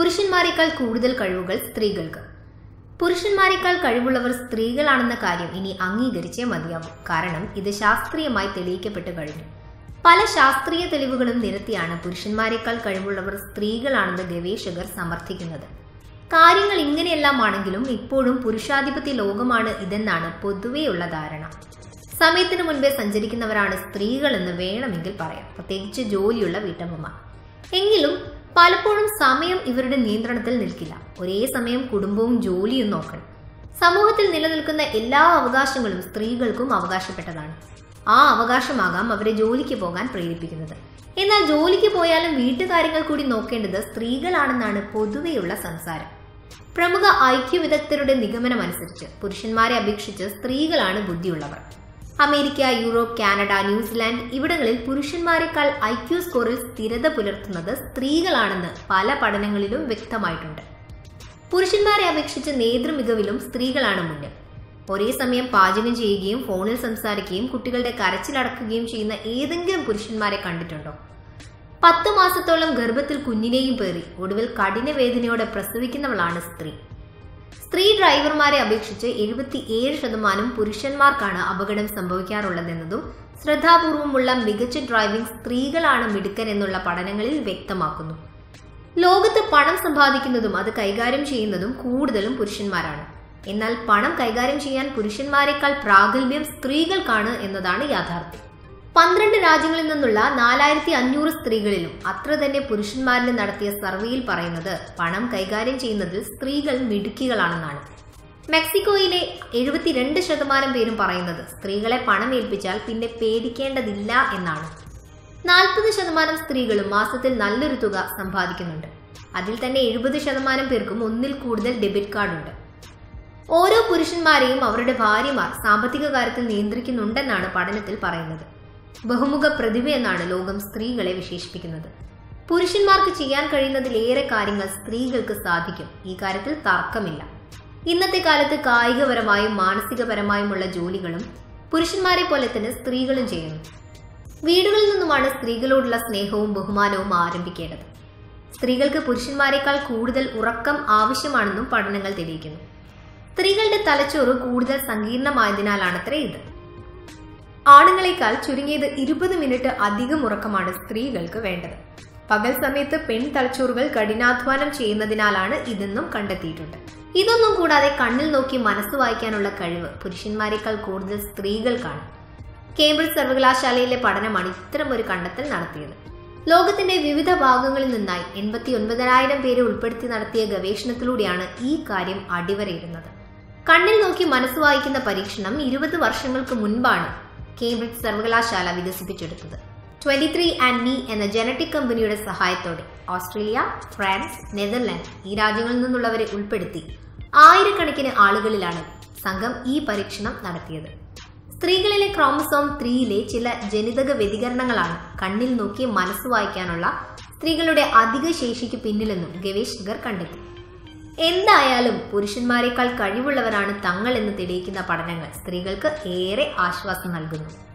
പുരുഷന്മാരെക്കാൾ കൂടുതൽ കഴിവുകൾ സ്ത്രീകൾക്ക് പുരുഷന്മാരെക്കാൾ കഴിവുള്ളവർ സ്ത്രീകളാണെന്ന കാര്യം ഇനി അംഗീകരിച്ചേ മതിയാവും കാരണം ഇത് ശാസ്ത്രീയമായി തെളിയിക്കപ്പെട്ടു കഴിഞ്ഞു പല ശാസ്ത്രീയ തെളിവുകളും നിരത്തിയാണ് പുരുഷന്മാരെക്കാൾ കഴിവുള്ളവർ സ്ത്രീകളാണെന്ന് ഗവേഷകർ സമർത്ഥിക്കുന്നത് കാര്യങ്ങൾ ഇങ്ങനെയെല്ലാം ആണെങ്കിലും ഇപ്പോഴും പുരുഷാധിപത്യ ലോകമാണ് ഇതെന്നാണ് പൊതുവെയുള്ള ധാരണ സമയത്തിന് മുൻപേ സഞ്ചരിക്കുന്നവരാണ് സ്ത്രീകളെന്ന് വേണമെങ്കിൽ പറയാം പ്രത്യേകിച്ച് ജോലിയുള്ള വീട്ടമ്മമാർ എങ്കിലും പലപ്പോഴും സമയം ഇവരുടെ നിയന്ത്രണത്തിൽ നിൽക്കില്ല ഒരേ സമയം കുടുംബവും ജോലിയും നോക്കണം സമൂഹത്തിൽ നിലനിൽക്കുന്ന എല്ലാ അവകാശങ്ങളും സ്ത്രീകൾക്കും അവകാശപ്പെട്ടതാണ് ആ അവകാശമാകാം അവരെ ജോലിക്ക് പോകാൻ പ്രേരിപ്പിക്കുന്നത് എന്നാൽ ജോലിക്ക് പോയാലും വീട്ടുകാര്യങ്ങൾ കൂടി നോക്കേണ്ടത് സ്ത്രീകളാണെന്നാണ് പൊതുവെയുള്ള സംസാരം പ്രമുഖ ഐക്യ വിദഗ്ധരുടെ നിഗമനമനുസരിച്ച് പുരുഷന്മാരെ അപേക്ഷിച്ച് സ്ത്രീകളാണ് ബുദ്ധിയുള്ളവർ അമേരിക്ക യൂറോപ്പ് കാനഡ ന്യൂസിലാൻഡ് ഇവിടങ്ങളിൽ പുരുഷന്മാരെക്കാൾ ഐക്യു സ്കോറിൽ സ്ഥിരത പുലർത്തുന്നത് സ്ത്രീകളാണെന്ന് പല പഠനങ്ങളിലും വ്യക്തമായിട്ടുണ്ട് പുരുഷന്മാരെ അപേക്ഷിച്ച് നേതൃമികവിലും സ്ത്രീകളാണ് മുന്നിൽ ഒരേ സമയം പാചകം ചെയ്യുകയും ഫോണിൽ സംസാരിക്കുകയും കുട്ടികളുടെ കരച്ചിലടക്കുകയും ചെയ്യുന്ന ഏതെങ്കിലും പുരുഷന്മാരെ കണ്ടിട്ടുണ്ടോ പത്ത് മാസത്തോളം ഗർഭത്തിൽ കുഞ്ഞിനെയും പേറി ഒടുവിൽ കഠിന വേദനയോടെ പ്രസവിക്കുന്നവളാണ് സ്ത്രീ സ്ത്രീ ഡ്രൈവർമാരെ അപേക്ഷിച്ച് എഴുപത്തിയേഴ് ശതമാനം പുരുഷന്മാർക്കാണ് അപകടം സംഭവിക്കാറുള്ളതെന്നതും ശ്രദ്ധാപൂർവമുള്ള മികച്ച ഡ്രൈവിംഗ് സ്ത്രീകളാണ് മിടുക്കൻ എന്നുള്ള പഠനങ്ങളിൽ വ്യക്തമാക്കുന്നു ലോകത്ത് പണം സമ്പാദിക്കുന്നതും അത് കൈകാര്യം ചെയ്യുന്നതും കൂടുതലും പുരുഷന്മാരാണ് എന്നാൽ പണം കൈകാര്യം ചെയ്യാൻ പുരുഷന്മാരെക്കാൾ പ്രാഗൽഭ്യം സ്ത്രീകൾക്കാണ് എന്നതാണ് യാഥാർത്ഥ്യം പന്ത്രണ്ട് രാജ്യങ്ങളിൽ നിന്നുള്ള നാലായിരത്തി അഞ്ഞൂറ് സ്ത്രീകളിലും അത്ര തന്നെ പുരുഷന്മാരിലും നടത്തിയ സർവേയിൽ പറയുന്നത് പണം കൈകാര്യം ചെയ്യുന്നതിൽ സ്ത്രീകൾ മിടുക്കികളാണെന്നാണ് മെക്സിക്കോയിലെ എഴുപത്തിരണ്ട് ശതമാനം പേരും പറയുന്നത് സ്ത്രീകളെ പണം ഏൽപ്പിച്ചാൽ പിന്നെ പേടിക്കേണ്ടതില്ല എന്നാണ് നാൽപ്പത് ശതമാനം സ്ത്രീകളും മാസത്തിൽ നല്ലൊരു തുക സമ്പാദിക്കുന്നുണ്ട് അതിൽ തന്നെ എഴുപത് ശതമാനം പേർക്കും ഒന്നിൽ കൂടുതൽ ഡെബിറ്റ് കാർഡ് ഉണ്ട് ഓരോ പുരുഷന്മാരെയും അവരുടെ ഭാര്യമാർ സാമ്പത്തിക കാര്യത്തിൽ നിയന്ത്രിക്കുന്നുണ്ടെന്നാണ് പഠനത്തിൽ പറയുന്നത് ബഹുമുഖ പ്രതിഭ എന്നാണ് ലോകം സ്ത്രീകളെ വിശേഷിപ്പിക്കുന്നത് പുരുഷന്മാർക്ക് ചെയ്യാൻ കഴിയുന്നതിലേറെ കാര്യങ്ങൾ സ്ത്രീകൾക്ക് സാധിക്കും ഈ കാര്യത്തിൽ തർക്കമില്ല ഇന്നത്തെ കാലത്ത് കായികപരമായും മാനസികപരമായുമുള്ള ജോലികളും പുരുഷന്മാരെ പോലെ തന്നെ സ്ത്രീകളും ചെയ്യുന്നു വീടുകളിൽ നിന്നുമാണ് സ്ത്രീകളോടുള്ള സ്നേഹവും ബഹുമാനവും ആരംഭിക്കേണ്ടത് സ്ത്രീകൾക്ക് പുരുഷന്മാരെക്കാൾ കൂടുതൽ ഉറക്കം ആവശ്യമാണെന്നും പഠനങ്ങൾ തെളിയിക്കുന്നു സ്ത്രീകളുടെ തലച്ചോറ് കൂടുതൽ സങ്കീർണമായതിനാലാണത്രേ ഇത് ആണുങ്ങളെക്കാൾ ചുരുങ്ങിയത് ഇരുപത് മിനിറ്റ് അധികം ഉറക്കമാണ് സ്ത്രീകൾക്ക് വേണ്ടത് പകൽ സമയത്ത് പെൺ തലച്ചോറുകൾ കഠിനാധ്വാനം ചെയ്യുന്നതിനാലാണ് ഇതെന്നും കണ്ടെത്തിയിട്ടുണ്ട് ഇതൊന്നും കൂടാതെ കണ്ണിൽ നോക്കി മനസ്സ് വായിക്കാനുള്ള കഴിവ് പുരുഷന്മാരെക്കാൾ കൂടുതൽ സ്ത്രീകൾക്കാണ് കേംബ്രിഡ്ജ് സർവകലാശാലയിലെ പഠനമാണ് ഇത്തരമൊരു കണ്ടെത്തൽ നടത്തിയത് ലോകത്തിന്റെ വിവിധ ഭാഗങ്ങളിൽ നിന്നായി എൺപത്തി ഒൻപതിനായിരം പേരെ ഉൾപ്പെടുത്തി നടത്തിയ ഗവേഷണത്തിലൂടെയാണ് ഈ കാര്യം അടിവരയിടുന്നത് കണ്ണിൽ നോക്കി മനസ്സ് വായിക്കുന്ന പരീക്ഷണം ഇരുപത് വർഷങ്ങൾക്ക് മുൻപാണ് കേംബ്രിഡ്ജ് സർവകലാശാല വികസിപ്പിച്ചെടുത്തത് ട്വന്റി ത്രീ ആൻഡ് മീ എന്ന ജനറ്റിക് കമ്പനിയുടെ സഹായത്തോടെ ഓസ്ട്രേലിയ ഫ്രാൻസ് നെതർലാൻഡ് ഈ രാജ്യങ്ങളിൽ നിന്നുള്ളവരെ ഉൾപ്പെടുത്തി ആയിരക്കണക്കിന് ആളുകളിലാണ് സംഘം ഈ പരീക്ഷണം നടത്തിയത് സ്ത്രീകളിലെ ക്രോമസോം ത്രീയിലെ ചില ജനിതക വ്യതികരണങ്ങളാണ് കണ്ണിൽ നോക്കി മനസ്സ് വായിക്കാനുള്ള സ്ത്രീകളുടെ അധിക ശേഷിക്ക് പിന്നിലെന്നും ഗവേഷകർ കണ്ടെത്തി എന്തായാലും പുരുഷന്മാരെക്കാൾ കഴിവുള്ളവരാണ് തങ്ങൾ എന്ന് തെളിയിക്കുന്ന പഠനങ്ങൾ സ്ത്രീകൾക്ക് ഏറെ ആശ്വാസം നൽകുന്നു